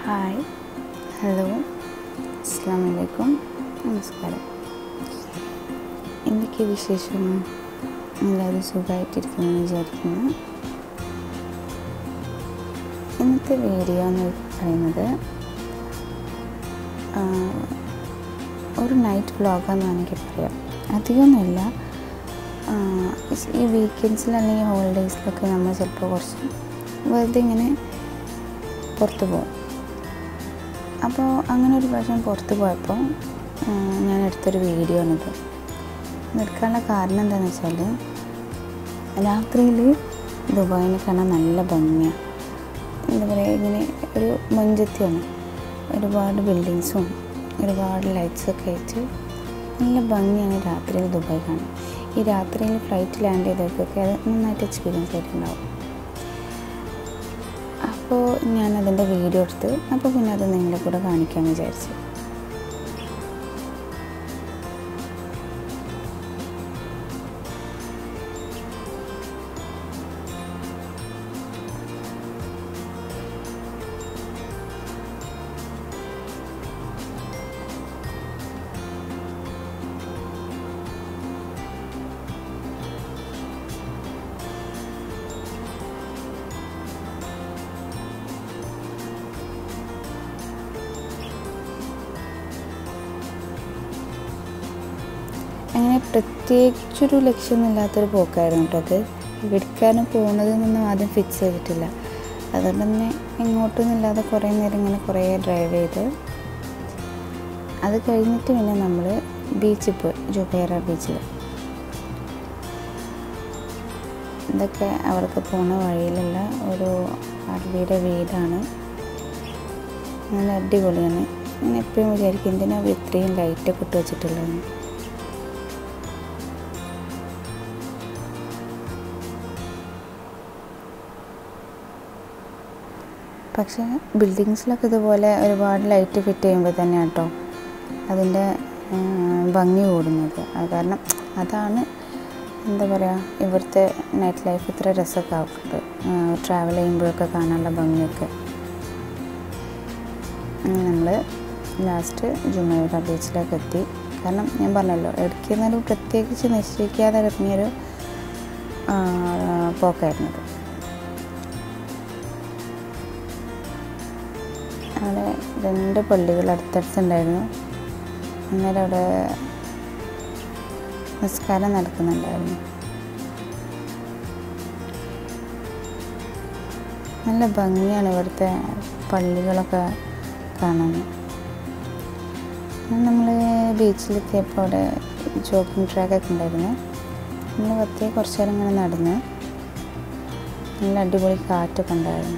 hi hello അസ്സാം വലൈക്കും നമസ്കാരം എന്തൊക്കെ വിശേഷം എല്ലാവരും സുഖമായിട്ടിരിക്കുന്നു വിചാരിക്കുന്നു ഇന്നത്തെ വീഡിയോ എന്ന് പറയുന്നത് ആ, ഒരു നൈറ്റ് വ്ളോഗാന്ന് വേണമെങ്കിൽ പറയാം അധികമൊന്നുമില്ല ആ, ഈ വീക്കെൻഡ്സിൽ അല്ലെങ്കിൽ ഹോളിഡേയ്സിലൊക്കെ നമ്മൾ ചിലപ്പോൾ കുറച്ച് വെറുതെ ഇങ്ങനെ പുറത്ത് പോകും അപ്പോൾ അങ്ങനെ ഒരു പ്രാവശ്യം പുറത്ത് പോയപ്പോൾ ആ, ഞാൻ എടുത്തൊരു വീഡിയോ ആണിത് ഇത് എടുക്കാനുള്ള കാരണം എന്താണെന്ന് വെച്ചാൽ രാത്രിയിൽ ദുബായിനെ കാണാൻ നല്ല ഭംഗിയാണ് എന്താ പറയുക ഇങ്ങനെ ഒരു മഞ്ചത്തിയാണ് ഒരുപാട് ബിൽഡിങ്സും ഒരുപാട് ലൈറ്റ്സൊക്കെ ആയിട്ട് നല്ല ഭംഗിയാണ് രാത്രിയിൽ ദുബായ് കാണാൻ ഈ രാത്രിയിൽ ഫ്ലൈറ്റ് ലാൻഡ് ചെയ്തവർക്കൊക്കെ അത് നന്നായിട്ട് എക്സ്പീരിയൻസ് ആയിട്ടുണ്ടാവും അപ്പോൾ ഞാൻ അതിൻ്റെ വീഡിയോ എടുത്ത് അപ്പോൾ പിന്നെ അത് നിങ്ങളെ കൂടെ കാണിക്കാമെന്ന് വിചാരിച്ചു അങ്ങനെ പ്രത്യേകിച്ചൊരു ലക്ഷ്യമൊന്നുമില്ലാത്തൊരു പോക്കായിരുന്നു കേട്ടോ അത് എവിടേക്കാണ് പോകുന്നതെന്നൊന്നും ആദ്യം ഫിക്സ് ചെയ്തിട്ടില്ല അതുകൊണ്ട് തന്നെ എങ്ങോട്ടൊന്നുമില്ലാതെ കുറേ നേരം ഇങ്ങനെ കുറേ ഡ്രൈവ് ചെയ്ത് അത് കഴിഞ്ഞിട്ട് പിന്നെ നമ്മൾ ബീച്ചിൽ പോയി ജുബൈറ ബീച്ചിൽ ഇതൊക്കെ അവർക്ക് പോണ വഴിയിലുള്ള ഒരു അറബിയുടെ വീടാണ് നല്ല അടിപൊളിയാണ് ഞാൻ എപ്പോഴും വിചാരിക്കും എന്തിനാ അവർ ഇത്രയും ലൈറ്റൊക്കെ ഇട്ട് വെച്ചിട്ടുള്ളത് പക്ഷേ ബിൽഡിങ്സിലൊക്കെ ഇതുപോലെ ഒരുപാട് ലൈറ്റ് ഫിറ്റ് ചെയ്യുമ്പോൾ തന്നെ കേട്ടോ അതിൻ്റെ ആ, ഭംഗി കൂടുന്നത് അത് കാരണം അതാണ് എന്താ പറയുക ഇവിടുത്തെ നൈറ്റ് ലൈഫ് ഇത്ര രസമൊക്കെ ആക്കുന്നത് ട്രാവൽ ചെയ്യുമ്പോഴൊക്കെ കാണാനുള്ള ഭംഗിയൊക്കെ നമ്മൾ ലാസ്റ്റ് ജുമൈറ ബീച്ചിലേക്ക് എത്തി കാരണം ഞാൻ പറഞ്ഞല്ലോ ഇടയ്ക്കെന്നാലും പ്രത്യേകിച്ച് നിശ്ചയിക്കാതെ ഇറങ്ങിയൊരു ആ, പോക്കായിരുന്നത് അവിടെ രണ്ട് പള്ളികൾ അടുത്തടുത്തുണ്ടായിരുന്നു അന്നേരം അവിടെ നിസ്കാരം നടക്കുന്നുണ്ടായിരുന്നു നല്ല ഭംഗിയാണ് ഇവിടുത്തെ പള്ളികളൊക്കെ കാണാൻ നമ്മൾ ബീച്ചിലെത്തിയപ്പോൾ അവിടെ ജോഗിങ് ട്രാക്കൊക്കെ ഉണ്ടായിരുന്നു നമ്മൾ പത്തിയെ കുറച്ച് നേരം ഇങ്ങനെ നടന്ന് നല്ല അടിപൊളി കാറ്റൊക്കെ ഉണ്ടായിരുന്നു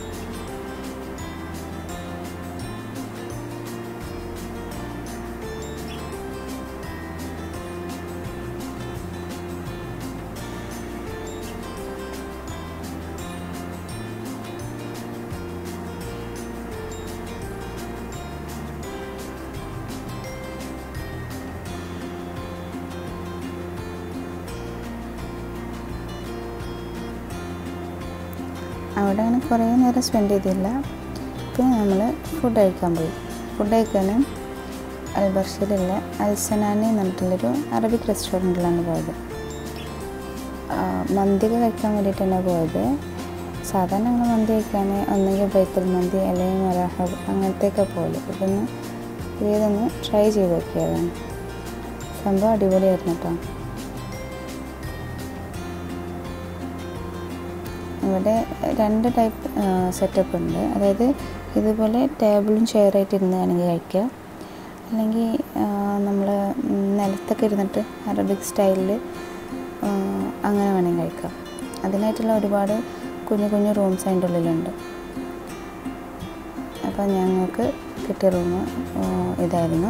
അവിടെ അങ്ങനെ കുറേ നേരം സ്പെൻഡ് ചെയ്തില്ല പിന്നെ നമ്മൾ ഫുഡ് കഴിക്കാൻ പോയി ഫുഡ് കഴിക്കാൻ അൽബർഷയിലുള്ള അൽസനാനി എന്ന് പറഞ്ഞിട്ടുള്ളൊരു അറബിക് റെസ്റ്റോറൻറ്റിലാണ് പോയത് ആ, മന്തിയൊക്കെ കഴിക്കാൻ വേണ്ടിയിട്ടാണ് പോയത് സാധാരണ ഞങ്ങൾ മന്തി കഴിക്കാൻ ഒന്നെങ്കിൽ ബൈത്തൽ മന്തി അല്ലെങ്കിൽ മറാഹബ് അങ്ങനത്തെയൊക്കെ പോലെ ഇതൊന്ന് ഇതൊന്ന് ട്രൈ ചെയ്ത് നോക്കിയതാണ് സംഭവം അടിപൊളിയായിരുന്നു കേട്ടോ ഇവിടെ രണ്ട് ടൈപ്പ് സെറ്റപ്പ് ഉണ്ട് അതായത് ഇതുപോലെ ടേബിളും ചെയറായിട്ട് ഇരുന്ന് വേണമെങ്കിൽ കഴിക്കുക അല്ലെങ്കിൽ നമ്മൾ നിലത്തൊക്കെ ഇരുന്നിട്ട് അറബിക് സ്റ്റൈലിൽ അങ്ങനെ വേണമെങ്കിൽ കഴിക്കാം അതിനായിട്ടുള്ള ഒരുപാട് കുഞ്ഞു കുഞ്ഞു റൂംസ് അതിൻ്റെ ഉള്ളിലുണ്ട് അപ്പോൾ ഞങ്ങൾക്ക് കിട്ടിയ റൂം ഇതായിരുന്നു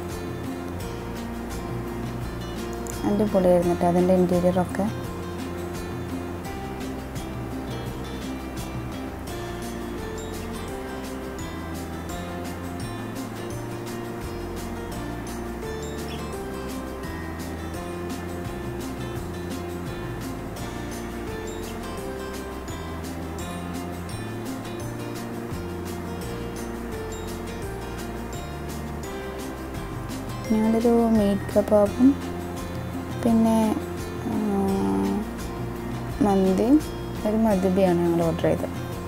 അടിപൊളിയായിരുന്നു കേട്ടോ അതിൻ്റെ ഇൻറ്റീരിയറൊക്കെ ഞങ്ങളൊരു മീറ്റ് കബാബും പിന്നെ ആ, മന്തിയും ഒരു മധുബിയാണ് ഞങ്ങൾ ഓർഡർ ചെയ്തത്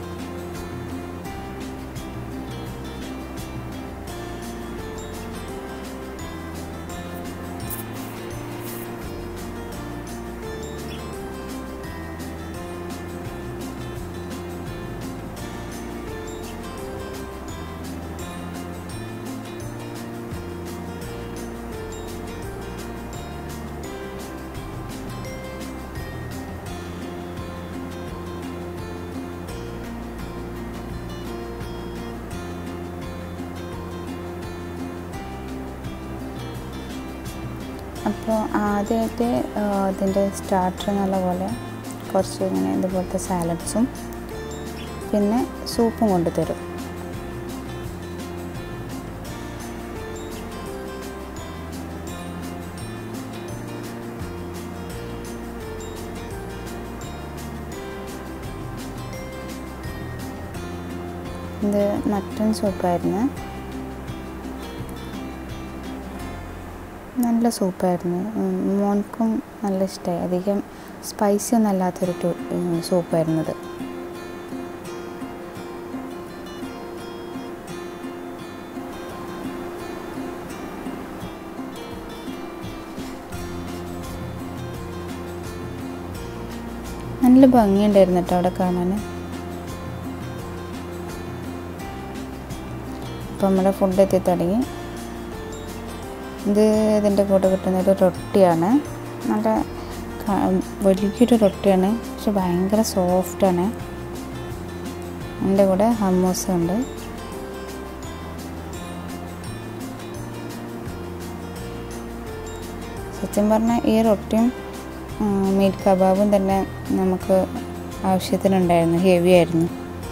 അപ്പോൾ ആദ്യമായിട്ട് ഇതിൻ്റെ സ്റ്റാർട്ടർ എന്നുള്ള പോലെ കുറച്ച് ഇങ്ങനെ ഇതുപോലത്തെ സാലഡ്സും പിന്നെ സൂപ്പും കൊണ്ടുതരും ഇത് മട്ടൺ സൂപ്പായിരുന്നു നല്ല സൂപ്പായിരുന്നു ഉം, മോൻക്കും നല്ല ഇഷ്ടമായി അധികം സ്പൈസി ഒന്നും അല്ലാത്തൊരു ടു- ഉം, സൂപ്പായിരുന്നത് നല്ല ഭംഗിയുണ്ടായിരുന്നു കേട്ടോ അവിടെ കാണാൻ അപ്പോൾ നമ്മുടെ ഫുഡ് എത്തി തുടങ്ങി ഇത് ഇതിൻ്റെ കൂടെ കിട്ടുന്ന ഒരു റൊട്ടിയാണ് നല്ല ക- വലിയൊരു റൊട്ടിയാണ് പക്ഷെ ഭയങ്കര സോഫ്റ്റാണ് അതിൻ്റെ കൂടെ ഹമ്മൂസ് ഉണ്ട് സത്യം പറഞ്ഞാൽ ഈ റൊട്ടിയും മീറ്റ് കബാബും തന്നെ നമുക്ക് ആവശ്യത്തിനുണ്ടായിരുന്നു ഹെവി ആയിരുന്നു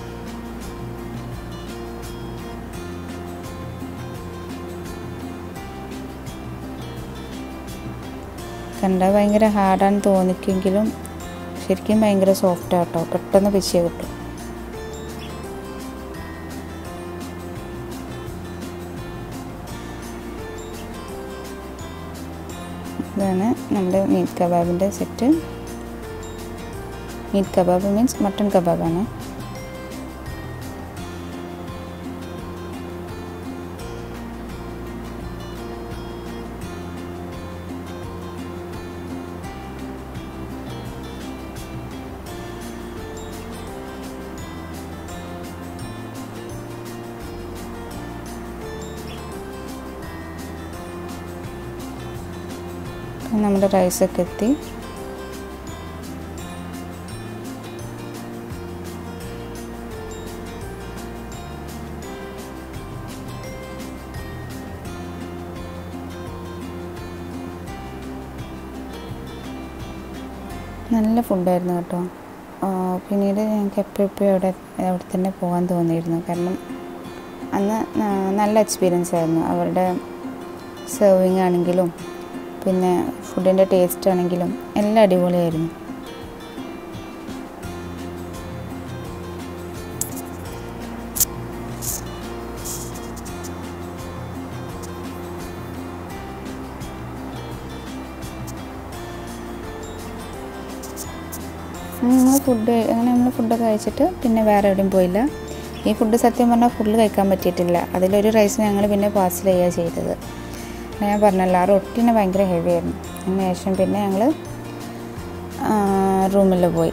കണ്ടാൽ ഭയങ്കര ഹാർഡാന്ന് തോന്നിക്കെങ്കിലും ശരിക്കും ഭയങ്കര സോഫ്റ്റ് ആട്ടോ പെട്ടെന്ന് പിച്ചിയ കിട്ടും ഇതാണ് നമ്മുടെ മീറ്റ് കബാബിൻ്റെ set meat kebab means mutton കബാബാണ് നമ്മുടെ റൈസൊക്കെ എത്തി നല്ല ഫുഡായിരുന്നു കേട്ടോ ആ, പിന്നീട് ഞങ്ങൾക്ക് എപ്പോഴും അവിടെ അവിടെ തന്നെ പോകാൻ തോന്നിയിരുന്നു കാരണം അന്ന് ന- നല്ല എക്സ്പീരിയൻസ് ആയിരുന്നു അവരുടെ സെർവിങ് ആണെങ്കിലും പിന്നെ ഫുഡിൻ്റെ ടേസ്റ്റ് ആണെങ്കിലും എല്ലാം അടിപൊളിയായിരുന്നു നമ്മൾ ഫുഡ് അങ്ങനെ നമ്മൾ ഫുഡൊക്കെ കഴിച്ചിട്ട് പിന്നെ വേറെ എവിടെയും പോയില്ല ഈ ഫുഡ് സത്യം പറഞ്ഞാൽ ഫുള്ള് കഴിക്കാൻ പറ്റിയിട്ടില്ല അതിലൊരു റൈസ് ഞങ്ങൾ പിന്നെ പാർസൽ ചെയ്യുക ചെയ്തത് ഞാൻ പറഞ്ഞല്ലോ ആ റൊട്ടിന് ഭയങ്കര ഹെവി ആയിരുന്നു അതിന് ശേഷം പിന്നെ ഞങ്ങൾ റൂമിൽ പോയി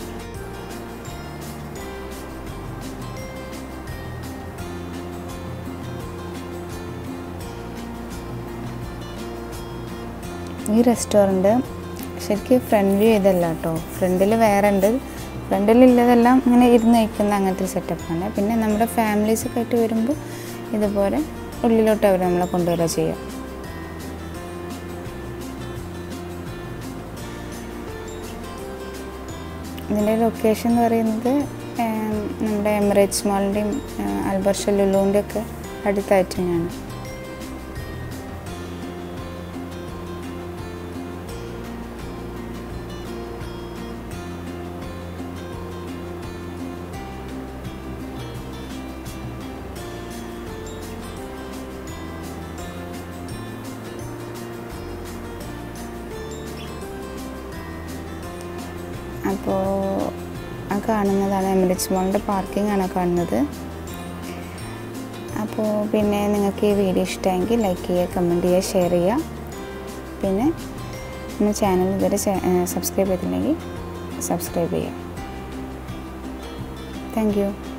ഈ റെസ്റ്റോറൻറ്റ് ശരിക്കും ഫ്രണ്ട് വ്യൂ ഇതല്ല കേട്ടോ ഫ്രണ്ടിൽ വേറെ ഉണ്ട് ഫ്രണ്ടിലുള്ളതെല്ലാം ഇങ്ങനെ ഇരുന്ന് കഴിക്കുന്ന അങ്ങനത്തെ ഒരു സെറ്റപ്പാണ് പിന്നെ നമ്മുടെ ഫാമിലീസൊക്കെ ആയിട്ട് വരുമ്പോൾ ഇതുപോലെ ഉള്ളിലോട്ട് അവർ നമ്മളെ കൊണ്ടുവരിക ചെയ്യുക ഇതിൻ്റെ ലൊക്കേഷൻ എന്ന് പറയുന്നത് ഏം, നമ്മുടെ എമിറേറ്റ്സ് മാളിൻ്റെയും അൽബർഷ ലുലുവിൻ്റെ ഒക്കെ അടുത്തായിട്ട് തന്നെയാണ് അപ്പോൾ ആ കാണുന്നതാണ് എമിറേറ്റ്സ് മോളിൻ്റെ പാർക്കിംഗ് ആണ് കാണുന്നത് അപ്പോൾ പിന്നെ നിങ്ങൾക്ക് ഈ വീഡിയോ ഇഷ്ടമെങ്കിൽ ലൈക്ക് ചെയ്യുക കമൻറ്റ് ചെയ്യുക ഷെയർ ചെയ്യുക പിന്നെ നമ്മുടെ ചാനൽ ഇതുവരെ സബ്സ്ക്രൈബ് ചെയ്തിട്ടുണ്ടെങ്കിൽ സബ്സ്ക്രൈബ് ചെയ്യുക താങ്ക് യു